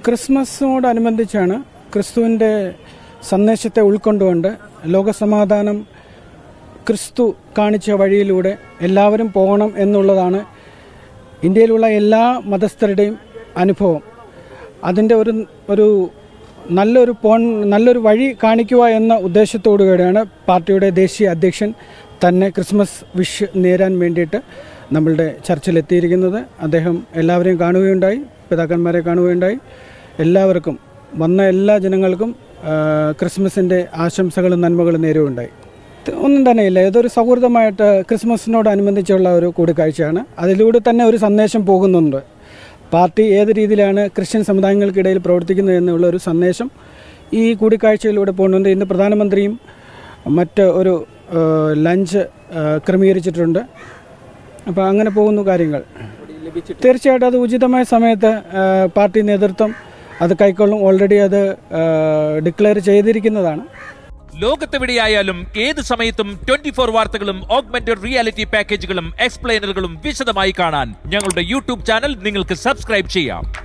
ക്രിസ്മസിനോടനുബന്ധിച്ചാണ് ക്രിസ്തുവിൻ്റെ സന്ദേശത്തെ ഉൾക്കൊണ്ടുകൊണ്ട് ലോകസമാധാനം ക്രിസ്തു കാണിച്ച വഴിയിലൂടെ എല്ലാവരും പോകണം എന്നുള്ളതാണ് ഇന്ത്യയിലുള്ള എല്ലാ മതസ്ഥരുടെയും അനുഭവം അതിൻ്റെ ഒരു ഒരു നല്ലൊരു പോൺ നല്ലൊരു വഴി കാണിക്കുക എന്ന ഉദ്ദേശത്തോടു കൂടിയാണ് പാർട്ടിയുടെ ദേശീയ അധ്യക്ഷൻ തന്നെ ക്രിസ്മസ് വിഷ് നേരാൻ വേണ്ടിയിട്ട് നമ്മളുടെ ചർച്ചിലെത്തിയിരിക്കുന്നത് അദ്ദേഹം എല്ലാവരെയും കാണുകയുണ്ടായി പിതാക്കന്മാരെ കാണുകയുണ്ടായി എല്ലാവർക്കും വന്ന എല്ലാ ജനങ്ങൾക്കും ആ, ക്രിസ്മസിൻ്റെ ആശംസകളും നന്മകളും നേരുകയുണ്ടായി ഇത് ഒന്നും തന്നെയില്ല ഇതൊരു സൗഹൃദമായിട്ട് ക്രിസ്മസിനോടനുബന്ധിച്ചുള്ള ഒരു കൂടിക്കാഴ്ചയാണ് അതിലൂടെ തന്നെ ഒരു സന്ദേശം പോകുന്നുണ്ട് പാർട്ടി ഏത് രീതിയിലാണ് ക്രിസ്ത്യൻ സമുദായങ്ങൾക്കിടയിൽ പ്രവർത്തിക്കുന്നത് എന്നുള്ള ഒരു സന്ദേശം ഈ കൂടിക്കാഴ്ചയിലൂടെ പോകുന്നുണ്ട് ഇന്ന് പ്രധാനമന്ത്രിയും മറ്റ് ഒരു ആ, ലഞ്ച് ആ, ക്രമീകരിച്ചിട്ടുണ്ട് അപ്പോൾ അങ്ങനെ പോകുന്നു കാര്യങ്ങൾ തീർച്ചയായിട്ടും അത് ഉചിതമായ സമയത്ത് ആ, പാർട്ടി നേതൃത്വം അത് കൈക്കൊള്ളും ഓൾറെഡി അത് ഡിക്ലെയർ ചെയ്തിരിക്കുന്നതാണ് ലോകത്തെവിടെയായാലും ഏത് സമയത്തും ട്വന്റി ഫോർ വാർത്തകളും ഓഗ്മെന്റഡ് റിയാലിറ്റി പാക്കേജുകളും എക്സ്പ്ലെയിനറുകളും വിശദമായി കാണാൻ ഞങ്ങളുടെ യൂട്യൂബ് ചാനൽ നിങ്ങൾക്ക് സബ്സ്ക്രൈബ് ചെയ്യാം